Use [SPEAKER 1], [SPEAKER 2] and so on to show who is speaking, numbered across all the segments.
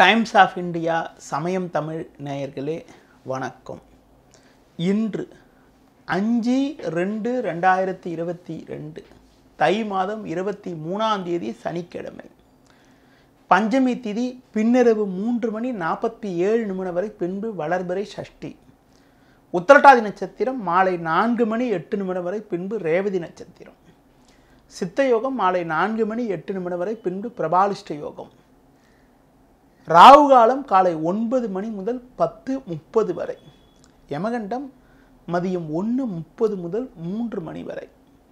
[SPEAKER 1] times of India சமயம் தமிழ் நேயர்களே வணக்கம் இன்று அஞ்சு ரெண்டு ரெண்டாயிரத்தி இருபத்தி ரெண்டு தை மாதம் இருபத்தி மூணாம் தேதி சனிக்கிழமை பஞ்சமி திதி பின்னிரவு மூன்று மணி நாற்பத்தி ஏழு நிமிடம் வரை பின்பு வளர்பிறை சஷ்டி உத்திரட்டாதி நட்சத்திரம் மாலை நான்கு மணி எட்டு நிமிடம் வரை பின்பு ரேவதி நட்சத்திரம் சித்த யோகம் மாலை நான்கு மணி எட்டு நிமிடம் வரை பின்பு பிரபாலிஷ்ட யோகம் ராகு காலம் காலை ஒன்பது மணி முதல் பத்து முப்பது வரை யமகண்டம் மதியம் ஒன்று முப்பது முதல் மூன்று மணி வரை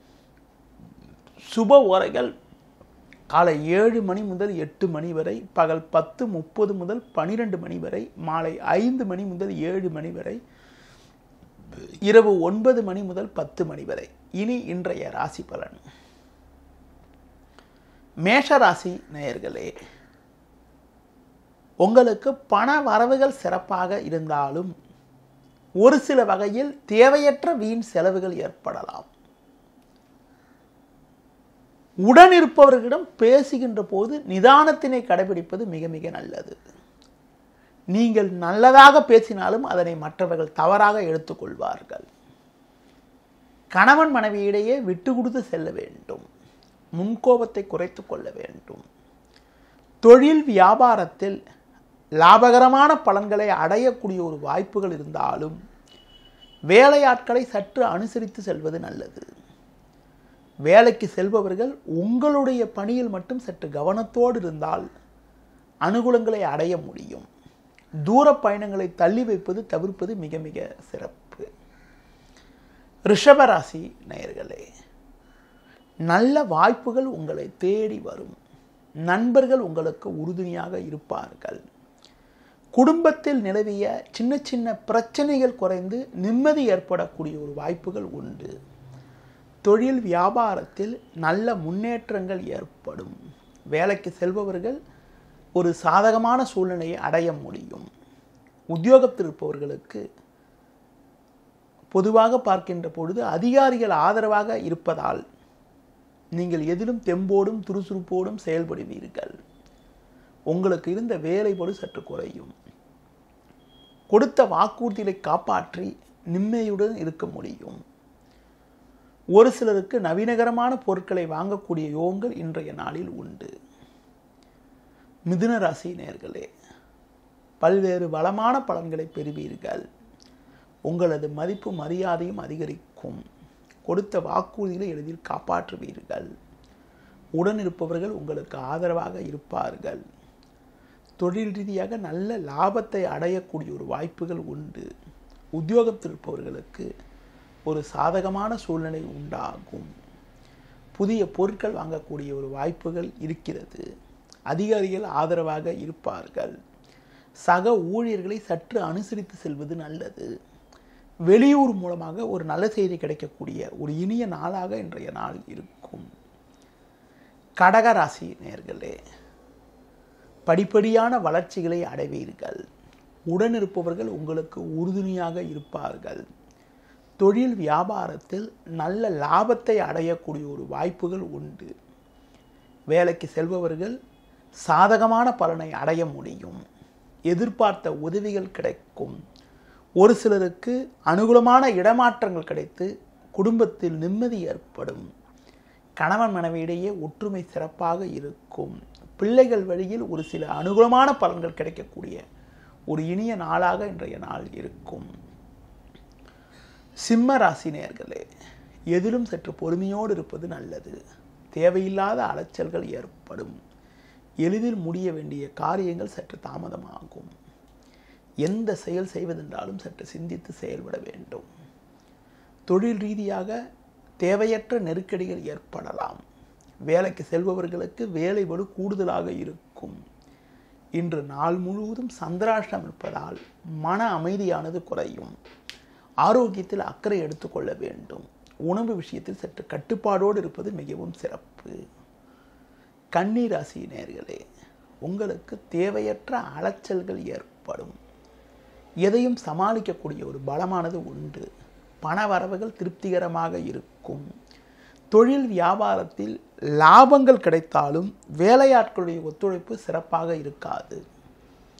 [SPEAKER 1] சுப ஓரைகள் காலை ஏழு மணி முதல் எட்டு மணி வரை பகல் பத்து முப்பது முதல் பனிரெண்டு மணி வரை மாலை ஐந்து மணி முதல் ஏழு மணி வரை இரவு ஒன்பது மணி முதல் பத்து மணி வரை இனி இன்றைய ராசி பலன் மேஷ ராசி நேயர்களே உங்களுக்கு பண வரவுகள் சிறப்பாக இருந்தாலும் ஒரு சில வகையில் தேவையற்ற வீண் செலவுகள் ஏற்படலாம் உடன் இருப்பவர்களிடம் பேசுகின்ற போது நிதானத்தினை கடைபிடிப்பது மிக மிக நல்லது நீங்கள் நல்லதாக பேசினாலும் அதனை மற்றவர்கள் தவறாக எடுத்துக்கொள்வார்கள் கணவன் மனைவியிடையே விட்டு கொடுத்து செல்ல வேண்டும் முன்கோபத்தை குறைத்து கொள்ள வேண்டும் தொழில் வியாபாரத்தில் லாபகரமான பலன்களை அடையக்கூடிய ஒரு வாய்ப்புகள் இருந்தாலும் வேலையாட்களை சற்று அனுசரித்து செல்வது நல்லது வேலைக்கு செல்பவர்கள் உங்களுடைய பணியில் மட்டும் சற்று கவனத்தோடு இருந்தால் அனுகூலங்களை அடைய முடியும் தூர பயணங்களை தள்ளி வைப்பது தவிர்ப்பது மிக மிக சிறப்பு ரிஷபராசி நேயர்களே நல்ல வாய்ப்புகள் உங்களை தேடி வரும் நண்பர்கள் உங்களுக்கு உறுதுணையாக இருப்பார்கள் குடும்பத்தில் நிலவிய சின்ன சின்ன பிரச்சனைகள் குறைந்து நிம்மதி ஏற்படக்கூடிய ஒரு வாய்ப்புகள் உண்டு தொழில் வியாபாரத்தில் நல்ல முன்னேற்றங்கள் ஏற்படும் வேலைக்கு செல்பவர்கள் ஒரு சாதகமான சூழ்நிலையை அடைய முடியும் உத்தியோகத்தில் இருப்பவர்களுக்கு பொதுவாக பார்க்கின்ற பொழுது அதிகாரிகள் ஆதரவாக இருப்பதால் நீங்கள் எதிலும் தெம்போடும் துருசுறுப்போடும் செயல்படுவீர்கள் உங்களுக்கு இருந்த வேலைப்படு சற்று குறையும் கொடுத்த வாக்குறுதிகளை காப்பாற்றி நிம்மதியுடன் இருக்க முடியும் ஒரு சிலருக்கு நவீனகரமான பொருட்களை வாங்கக்கூடிய யோகங்கள் இன்றைய நாளில் உண்டு மிதுன ராசி நேர்களே பல்வேறு வளமான பலன்களை பெறுவீர்கள் உங்களது மதிப்பு மரியாதையும் அதிகரிக்கும் கொடுத்த வாக்குறுதிகளை எளிதில் காப்பாற்றுவீர்கள் உடன் இருப்பவர்கள் உங்களுக்கு ஆதரவாக இருப்பார்கள் தொழில் ரீதியாக நல்ல லாபத்தை அடையக்கூடிய ஒரு வாய்ப்புகள் உண்டு உத்தியோகத்தில் இருப்பவர்களுக்கு ஒரு சாதகமான சூழ்நிலை உண்டாகும் புதிய பொருட்கள் வாங்கக்கூடிய ஒரு வாய்ப்புகள் இருக்கிறது அதிகாரிகள் ஆதரவாக இருப்பார்கள் சக ஊழியர்களை சற்று அனுசரித்து செல்வது நல்லது வெளியூர் மூலமாக ஒரு நல்ல செய்தி கிடைக்கக்கூடிய ஒரு இனிய நாளாக இன்றைய நாள் இருக்கும் கடகராசி நேர்களே படிப்படியான வளர்ச்சிகளை அடைவீர்கள் உடன் இருப்பவர்கள் உங்களுக்கு உறுதுணையாக இருப்பார்கள் தொழில் வியாபாரத்தில் நல்ல லாபத்தை அடையக்கூடிய ஒரு வாய்ப்புகள் உண்டு வேலைக்கு செல்பவர்கள் சாதகமான பலனை அடைய முடியும் எதிர்பார்த்த உதவிகள் கிடைக்கும் ஒரு சிலருக்கு அனுகூலமான இடமாற்றங்கள் கிடைத்து குடும்பத்தில் நிம்மதி ஏற்படும் கணவன் மனைவியிடையே ஒற்றுமை சிறப்பாக இருக்கும் பிள்ளைகள் வழியில் ஒரு சில அனுகூலமான பலன்கள் கிடைக்கக்கூடிய ஒரு இனிய நாளாக இன்றைய நாள் இருக்கும் சிம்ம ராசி நேர்களே எதிலும் சற்று பொறுமையோடு இருப்பது நல்லது தேவையில்லாத அலைச்சல்கள் ஏற்படும் எளிதில் முடிய வேண்டிய காரியங்கள் சற்று தாமதமாகும் எந்த செயல் செய்வதென்றாலும் சற்று சிந்தித்து செயல்பட வேண்டும் தொழில் ரீதியாக தேவையற்ற நெருக்கடிகள் ஏற்படலாம் வேலைக்கு செல்பவர்களுக்கு வேலை படு கூடுதலாக இருக்கும் இன்று நாள் முழுவதும் சந்திராஷ்டம் இருப்பதால் மன அமைதியானது குறையும் ஆரோக்கியத்தில் அக்கறை எடுத்துக்கொள்ள வேண்டும் உணவு விஷயத்தில் சற்று கட்டுப்பாடோடு இருப்பது மிகவும் சிறப்பு கண்ணீராசி நேர்களே உங்களுக்கு தேவையற்ற அலைச்சல்கள் ஏற்படும் எதையும் சமாளிக்கக்கூடிய ஒரு பலமானது உண்டு பண வரவுகள் திருப்திகரமாக இருக்கும் தொழில் வியாபாரத்தில் லாபங்கள் கிடைத்தாலும் வேலையாட்களுடைய ஒத்துழைப்பு சிறப்பாக இருக்காது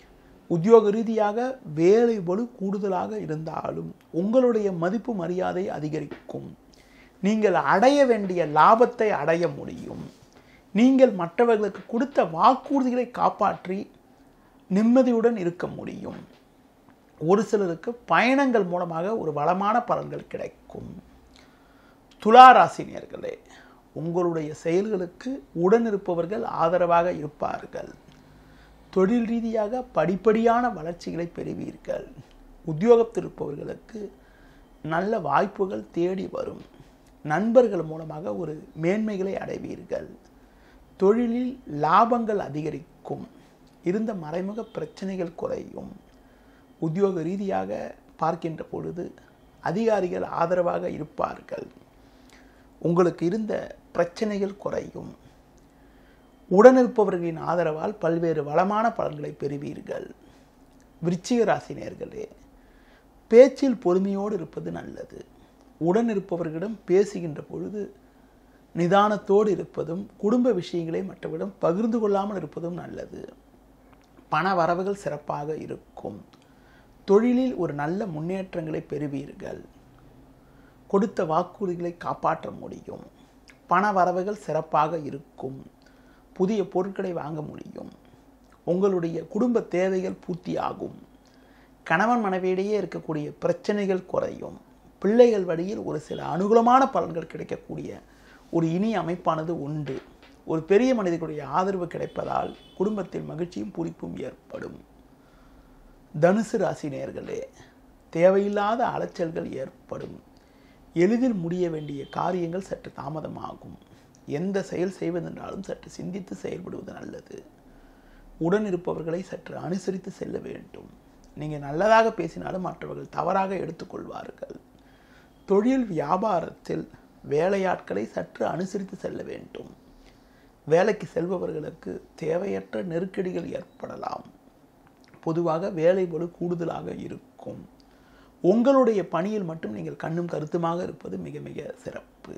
[SPEAKER 1] உத்தியோக ரீதியாக வேலை பளு கூடுதலாக இருந்தாலும் உங்களுடைய மதிப்பு மரியாதை அதிகரிக்கும் நீங்கள் அடைய வேண்டிய லாபத்தை அடைய முடியும் நீங்கள் மற்றவர்களுக்கு கொடுத்த வாக்குறுதிகளை காப்பாற்றி நிம்மதியுடன் இருக்க முடியும் ஒரு சிலருக்கு பயணங்கள் மூலமாக ஒரு வளமான பலன்கள் கிடைக்கும் துலா ராசினியர்களே உங்களுடைய செயல்களுக்கு உடன் இருப்பவர்கள் ஆதரவாக இருப்பார்கள் தொழில் ரீதியாக படிப்படியான வளர்ச்சிகளை பெறுவீர்கள் உத்தியோகத்தில் இருப்பவர்களுக்கு நல்ல வாய்ப்புகள் தேடி வரும் நண்பர்கள் மூலமாக ஒரு மேன்மைகளை அடைவீர்கள் தொழிலில் லாபங்கள் அதிகரிக்கும் இருந்த மறைமுக பிரச்சனைகள் குறையும் உத்தியோக ரீதியாக பார்க்கின்ற பொழுது அதிகாரிகள் ஆதரவாக இருப்பார்கள் உங்களுக்கு இருந்த பிரச்சனைகள் குறையும் உடனிருப்பவர்களின் ஆதரவால் பல்வேறு வளமான பலன்களை பெறுவீர்கள் விருச்சிக ராசி நேர்களே பேச்சில் பொறுமையோடு இருப்பது நல்லது உடன் இருப்பவர்களிடம் பேசுகின்ற பொழுது நிதானத்தோடு இருப்பதும் குடும்ப விஷயங்களை மற்றவரிடம் பகிர்ந்து கொள்ளாமல் இருப்பதும் நல்லது பண வரவுகள் சிறப்பாக இருக்கும் தொழிலில் ஒரு நல்ல முன்னேற்றங்களை பெறுவீர்கள் கொடுத்த வாக்குறுதிகளை காப்பாற்ற முடியும் பண வரவுகள் சிறப்பாக இருக்கும் புதிய பொருட்களை வாங்க முடியும் உங்களுடைய குடும்ப தேவைகள் பூர்த்தியாகும் கணவன் மனைவியிடையே இருக்கக்கூடிய பிரச்சனைகள் குறையும் பிள்ளைகள் வழியில் ஒரு சில அனுகூலமான பலன்கள் கிடைக்கக்கூடிய ஒரு இனிய அமைப்பானது உண்டு ஒரு பெரிய மனிதர்களுடைய ஆதரவு கிடைப்பதால் குடும்பத்தில் மகிழ்ச்சியும் பூரிப்பும் ஏற்படும் தனுசு ராசி நேர்களே தேவையில்லாத அலைச்சல்கள் ஏற்படும் எளிதில் முடிய வேண்டிய காரியங்கள் சற்று தாமதமாகும் எந்த செயல் செய்வதென்றாலும் சற்று சிந்தித்து செயல்படுவது நல்லது உடன் இருப்பவர்களை சற்று அனுசரித்து செல்ல வேண்டும் நீங்கள் நல்லதாக பேசினாலும் மற்றவர்கள் தவறாக எடுத்துக்கொள்வார்கள் தொழில் வியாபாரத்தில் வேலையாட்களை சற்று அனுசரித்து செல்ல வேண்டும் வேலைக்கு செல்பவர்களுக்கு தேவையற்ற நெருக்கடிகள் ஏற்படலாம் பொதுவாக வேலை பளு கூடுதலாக இருக்கும் உங்களுடைய பணியில் மட்டும் நீங்கள் கண்ணும் கருத்துமாக இருப்பது மிக மிக சிறப்பு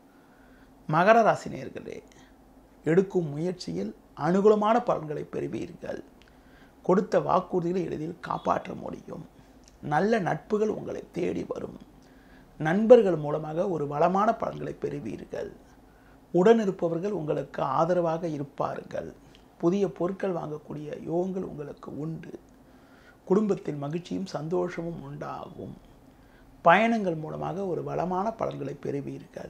[SPEAKER 1] மகர ராசி நேர்களே எடுக்கும் முயற்சியில் அனுகூலமான பலன்களை பெறுவீர்கள் கொடுத்த வாக்குறுதிகளை எளிதில் காப்பாற்ற முடியும் நல்ல நட்புகள் உங்களை தேடி வரும் நண்பர்கள் மூலமாக ஒரு வளமான பலன்களை பெறுவீர்கள் உடன் இருப்பவர்கள் உங்களுக்கு ஆதரவாக இருப்பார்கள் புதிய பொருட்கள் வாங்கக்கூடிய யோகங்கள் உங்களுக்கு உண்டு குடும்பத்தில் மகிழ்ச்சியும் சந்தோஷமும் உண்டாகும் பயணங்கள் மூலமாக ஒரு வளமான பலன்களை பெறுவீர்கள்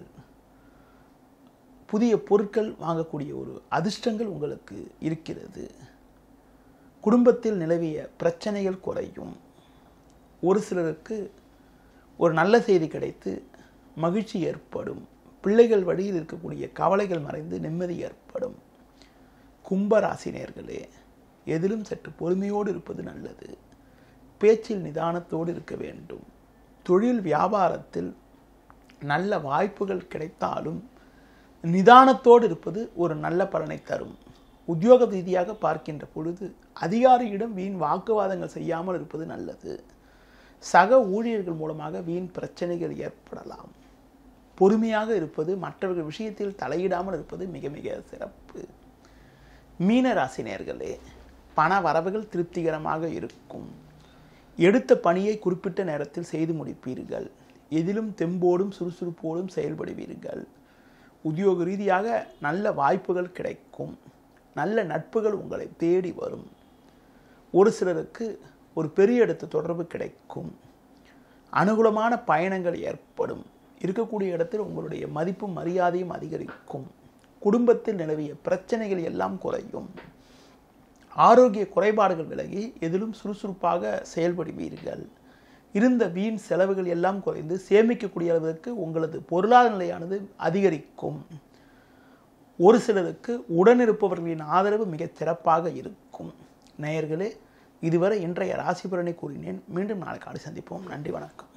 [SPEAKER 1] புதிய பொருட்கள் வாங்கக்கூடிய ஒரு அதிர்ஷ்டங்கள் உங்களுக்கு இருக்கிறது குடும்பத்தில் நிலவிய பிரச்சனைகள் குறையும் ஒரு சிலருக்கு ஒரு நல்ல செய்தி கிடைத்து மகிழ்ச்சி ஏற்படும் பிள்ளைகள் வழியில் இருக்கக்கூடிய கவலைகள் மறைந்து நிம்மதி ஏற்படும் கும்பராசினியர்களே எதிலும் சற்று பொறுமையோடு இருப்பது நல்லது பேச்சில் நிதானத்தோடு இருக்க வேண்டும் தொழில் வியாபாரத்தில் நல்ல வாய்ப்புகள் கிடைத்தாலும் நிதானத்தோடு இருப்பது ஒரு நல்ல பலனை தரும் உத்தியோக ரீதியாக பார்க்கின்ற பொழுது அதிகாரியிடம் வீண் வாக்குவாதங்கள் செய்யாமல் இருப்பது நல்லது சக ஊழியர்கள் மூலமாக வீண் பிரச்சனைகள் ஏற்படலாம் பொறுமையாக இருப்பது மற்றவர்கள் விஷயத்தில் தலையிடாமல் இருப்பது மிக மிக சிறப்பு மீன ராசினியர்களே பண வரவுகள் திருப்திகரமாக இருக்கும் எடுத்த பணியை குறிப்பிட்ட நேரத்தில் செய்து முடிப்பீர்கள் எதிலும் தெம்போடும் சுறுசுறுப்போடும் செயல்படுவீர்கள் உத்தியோக ரீதியாக நல்ல வாய்ப்புகள் கிடைக்கும் நல்ல நட்புகள் உங்களை தேடி வரும் ஒரு சிலருக்கு ஒரு பெரிய இடத்து தொடர்பு கிடைக்கும் அனுகூலமான பயணங்கள் ஏற்படும் இருக்கக்கூடிய இடத்தில் உங்களுடைய மதிப்பும் மரியாதையும் அதிகரிக்கும் குடும்பத்தில் நிலவிய பிரச்சனைகள் எல்லாம் குறையும் ஆரோக்கிய குறைபாடுகள் விலகி எதிலும் சுறுசுறுப்பாக செயல்படுவீர்கள் இருந்த வீண் செலவுகள் எல்லாம் குறைந்து சேமிக்கக்கூடிய அளவிற்கு உங்களது பொருளாதார நிலையானது அதிகரிக்கும் ஒரு சிலருக்கு உடனிருப்பவர்களின் ஆதரவு மிகச் சிறப்பாக இருக்கும் நேயர்களே இதுவரை இன்றைய ராசி பலனை கூறினேன் மீண்டும் நாளை காலை சந்திப்போம் நன்றி வணக்கம்